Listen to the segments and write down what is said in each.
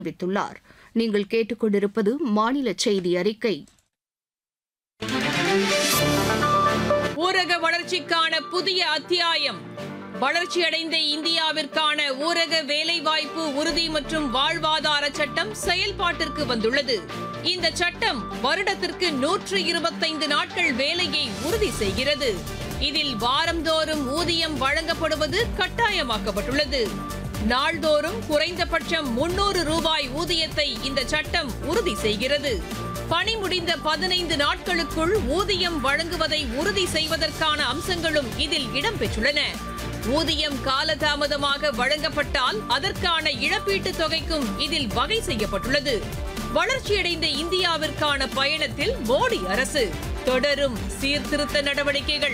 தெரிவித்துள்ளார் நீங்கள் கேட்டுக்கொண்டிருப்பது மாநில செய்தி அறிக்கை ஊரக வளர்ச்சிக்கான புதிய அத்தியாயம் வளர்ச்சியடைந்த இந்தியாவிற்கான ஊரக வேலைவாய்ப்பு உறுதி மற்றும் வாழ்வாதார சட்டம் செயல்பாட்டிற்கு வந்துள்ளது இந்த சட்டம் வருடத்திற்கு நூற்று இருபத்தைந்து நாட்கள் வேலையை உறுதி செய்கிறது இதில் வாரந்தோறும் ஊதியம் வழங்கப்படுவது கட்டாயமாக்கப்பட்டுள்ளது நாள்தோறும் குறைந்தபட்சம் முன்னூறு ரூபாய் ஊதியத்தை இந்த சட்டம் உறுதி செய்கிறது பணி முடிந்த பதினைந்து நாட்களுக்குள் ஊதியம் வழங்குவதை உறுதி செய்வதற்கான அம்சங்களும் இதில் இடம்பெற்றுள்ளன ஊதியம் காலதாமதமாக வழங்கப்பட்டால் அதற்கான இழப்பீட்டுத் தொகைக்கும் இதில் வகை செய்யப்பட்டுள்ளது வளர்ச்சியடைந்த இந்தியாவிற்கான பயணத்தில் மோடி அரசு தொடரும் சீர்திருத்த நடவடிக்கைகள்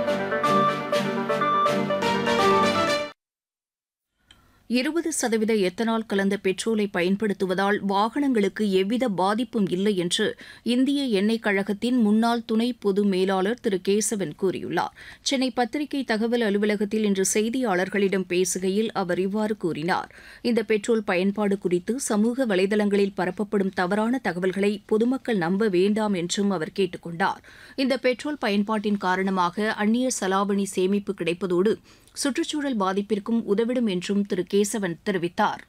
இருபது சதவீத எத்தனால் கலந்த பெட்ரோலை பயன்படுத்துவதால் வாகனங்களுக்கு எவ்வித பாதிப்பும் இல்லை என்று இந்திய எண்ணெய் கழகத்தின் முன்னாள் துணை பொது மேலாளர் திரு கேசவன் கூறியுள்ளார் சென்னை பத்திரிகை தகவல் அலுவலகத்தில் இன்று செய்தியாளர்களிடம் பேசுகையில் அவர் இவ்வாறு கூறினார் இந்த பெட்ரோல் பயன்பாடு குறித்து சமூக வலைதளங்களில் பரப்பப்படும் தவறான தகவல்களை பொதுமக்கள் நம்ப வேண்டாம் என்றும் அவர் கேட்டுக் கொண்டார் இந்த பெட்ரோல் பயன்பாட்டின் காரணமாக அந்நிய செலாவணி சேமிப்பு கிடைப்பதோடு சுற்றுச்சூழல் பாதிப்பிற்கும் உதவிடும் என்றும் திரு கேசவன் தெரிவித்தார்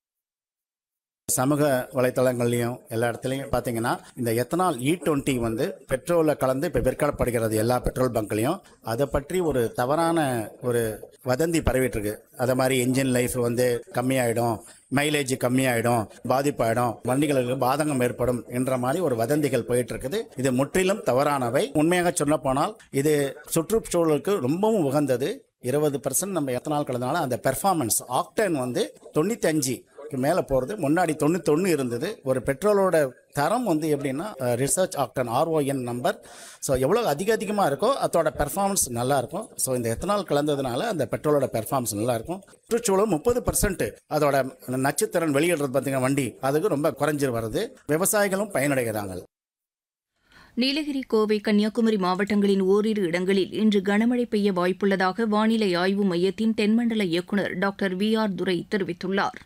சமூக வலைத்தளங்கள்லையும் எல்லா இடத்துலையும் பார்த்தீங்கன்னா இந்த எத்தனால் இ டுவெண்ட்டி வந்து பெட்ரோலில் கலந்து இப்போ விற்கப்படுகிறது எல்லா பெட்ரோல் பங்க்லையும் அதை பற்றி ஒரு தவறான ஒரு வதந்தி பரவிட்டு இருக்கு அதை மாதிரி இன்ஜின் லைஃப் வந்து கம்மியாயிடும் மைலேஜ் கம்மியாயிடும் பாதிப்பாயிடும் வண்டிகளுக்கு பாதகம் ஏற்படும் என்ற மாதிரி ஒரு வதந்திகள் போயிட்டு இருக்குது இது முற்றிலும் தவறானவை உண்மையாக சொல்ல போனால் இது சுற்றுச்சூழலுக்கு ரொம்பவும் உகந்தது இருபது பர்சன்ட் நம்ம எத்தனால் கலந்தனால அந்த பெர்ஃபார்மன்ஸ் ஆக்டன் வந்து தொண்ணூத்தஞ்சு மேலே போகிறது முன்னாடி தொண்ணூத்தொன்று இருந்தது ஒரு பெட்ரோலோட தரம் வந்து எப்படின்னா research octane RON number so எவ்வளோ அதிக அதிகமாக இருக்கோ அதோட பெர்ஃபார்மன்ஸ் நல்லா இருக்கும் ஸோ இந்த எத்தனால் கலந்ததுனால அந்த பெட்ரோலோட பெர்ஃபார்மன்ஸ் நல்லா இருக்கும் சுற்றுச்சூழல் முப்பது பர்சன்ட் அதோட நச்சுத்திறன் வெளியிடுறது பார்த்தீங்கன்னா வண்டி அதுக்கு ரொம்ப குறைஞ்சி வருது விவசாயிகளும் பயனடைகிறாங்க நீலகிரி கோவை கன்னியாகுமரி மாவட்டங்களின் ஓரிரு இடங்களில் இன்று கனமழை பெய்ய வாய்ப்புள்ளதாக வானிலை ஆய்வு மையத்தின் தென்மண்டல இயக்குநர் டாக்டர் வி ஆர் துரை தெரிவித்துள்ளார்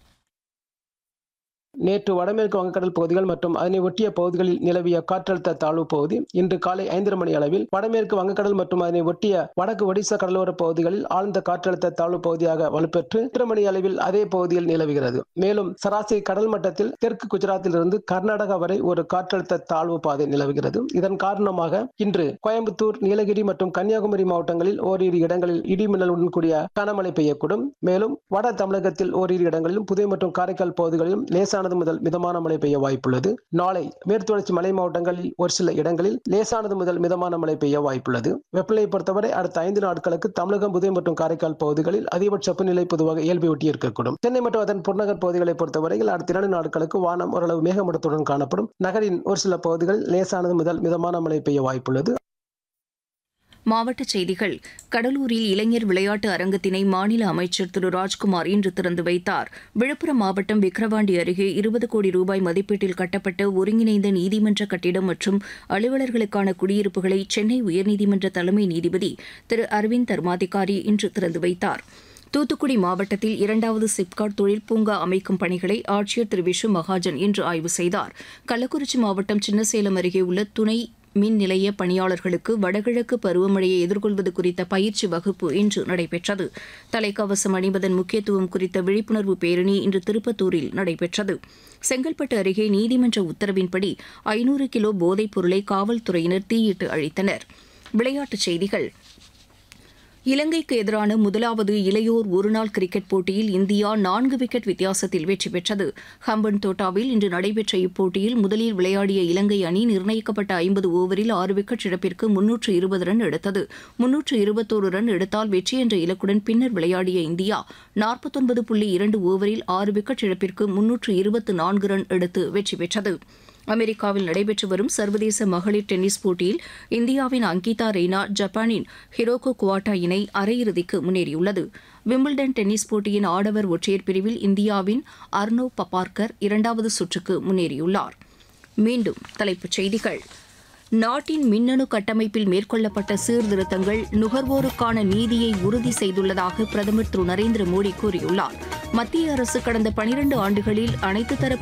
நேற்று வடமேற்கு வங்கக்கடல் பகுதிகள் மற்றும் அதனை ஒட்டிய பகுதிகளில் நிலவிய காற்றழுத்த தாழ்வு பகுதி இன்று காலை ஐந்தரை மணி அளவில் வடமேற்கு வங்கக்கடல் மற்றும் அதனை ஒட்டிய வடக்கு ஒடிசா கடலோர பகுதிகளில் ஆழ்ந்த காற்றழுத்த தாழ்வு பகுதியாக வலுப்பெற்று எட்டு மணி அளவில் அதே பகுதியில் நிலவுகிறது மேலும் சராசரி கடல் மட்டத்தில் தெற்கு குஜராத்திலிருந்து கர்நாடகா வரை ஒரு காற்றழுத்த தாழ்வு பாதை நிலவுகிறது இதன் காரணமாக இன்று கோயம்புத்தூர் நீலகிரி மற்றும் கன்னியாகுமரி மாவட்டங்களில் ஓரிரு இடங்களில் இடி மின்னலுடன் கூடிய கனமழை பெய்யக்கூடும் மேலும் வட தமிழகத்தில் ஓரிரு இடங்களிலும் புதுவை மற்றும் காரைக்கால் பகுதிகளிலும் லேசான லேசானது முதல் மிதமான மழை பெய்ய வாய்ப்புள்ளது நாளை மேற்குத்தொடர்ச்சி மலை மாவட்டங்களில் ஒரு சில இடங்களில் லேசானது முதல் மிதமான மழை பெய்ய வாய்ப்புள்ளது வெப்பநிலையை பொறுத்தவரை அடுத்த ஐந்து நாட்களுக்கு தமிழகம் புதுவை மற்றும் காரைக்கால் பகுதிகளில் அதிகபட்ச வெப்பநிலை பொதுவாக இயல்பை ஒட்டி இருக்கக்கூடும் சென்னை மற்றும் அதன் புறநகர் பகுதிகளை பொறுத்தவரையில் அடுத்த இரண்டு நாட்களுக்கு வானம் ஓரளவு மேகமூட்டத்துடன் காணப்படும் நகரின் ஒரு சில பகுதிகளில் லேசானது முதல் மிதமான மழை பெய்ய வாய்ப்புள்ளது மாவட்டச் செய்திகள் கடலூரில் இளைஞர் விளையாட்டு அரங்கத்தினை மாநில அமைச்சர் திரு ராஜ்குமார் இன்று திறந்து வைத்தார் விழுப்புரம் மாவட்டம் விக்கிரவாண்டி அருகே இருபது கோடி ரூபாய் மதிப்பீட்டில் கட்டப்பட்ட ஒருங்கிணைந்த நீதிமன்ற கட்டிடம் மற்றும் அலுவலர்களுக்கான குடியிருப்புகளை சென்னை உயர்நீதிமன்ற தலைமை நீதிபதி திரு அரவிந்த் தர்மாதிகாரி இன்று திறந்து வைத்தார் தூத்துக்குடி மாவட்டத்தில் இரண்டாவது சிப்காட் தொழில் பூங்கா அமைக்கும் பணிகளை ஆட்சியர் திரு விஷு மகாஜன் இன்று ஆய்வு செய்தார் கள்ளக்குறிச்சி மாவட்டம் சின்னசேலம் அருகே உள்ள துணை மின் நிலைய பணியாளர்களுக்கு வடகிழக்கு பருவமழையை எதிர்கொள்வது குறித்த பயிற்சி வகுப்பு இன்று நடைபெற்றது தலைக்கவசம் அணிவதன் முக்கியத்துவம் குறித்த விழிப்புணர்வு பேரணி இன்று திருப்பத்தூரில் நடைபெற்றது செங்கல்பட்டு அருகே நீதிமன்ற உத்தரவின்படி ஐநூறு கிலோ போதைப் பொருளை காவல்துறையினர் தீயிட்டு அழித்தனர் விளையாட்டுச் செய்திகள் இலங்கைக்கு எதிரான முதலாவது இளையோர் ஒருநாள் கிரிக்கெட் போட்டியில் இந்தியா நான்கு விக்கெட் வித்தியாசத்தில் வெற்றி பெற்றது ஹம்பன் தோட்டாவில் இன்று நடைபெற்ற இப்போட்டியில் முதலில் விளையாடிய இலங்கை அணி நிர்ணயிக்கப்பட்ட ஐம்பது ஓவரில் ஆறு விக்கெட் இழப்பிற்கு முன்னூற்று இருபது ரன் எடுத்தது முன்னூற்று இருபத்தோரு ரன் எடுத்தால் வெற்றி என்ற இலக்குடன் பின்னர் விளையாடிய இந்தியா நாற்பத்தொன்பது புள்ளி இரண்டு ஓவரில் ஆறு விக்கெட் இழப்பிற்கு முன்னூற்று இருபத்து நான்கு ரன் எடுத்து வெற்றி பெற்றது அமெரிக்காவில் நடைபெற்று வரும் சர்வதேச மகளிர் டென்னிஸ் போட்டியில் இந்தியாவின் அங்கிதா ரெய்னா ஜப்பானின் ஹிரோகோ குவாட்டா இணை அரையிறுதிக்கு முன்னேறியுள்ளது விம்பிள்டன் டென்னிஸ் போட்டியின் ஆடவர் ஒற்றையர் பிரிவில் இந்தியாவின் அர்னோ பபார்கர் இரண்டாவது சுற்றுக்கு முன்னேறியுள்ளார் மீண்டும் தலைப்புச் செய்திகள் நாட்டின் மின்னணு கட்டமைப்பில் மேற்கொள்ளப்பட்ட சீர்திருத்தங்கள் நுகர்வோருக்கான நீதியை உறுதி செய்துள்ளதாக பிரதமர் திரு நரேந்திர மோடி கூறியுள்ளார் மத்திய அரசு கடந்த பனிரண்டு ஆண்டுகளில் அனைத்து தரப்பு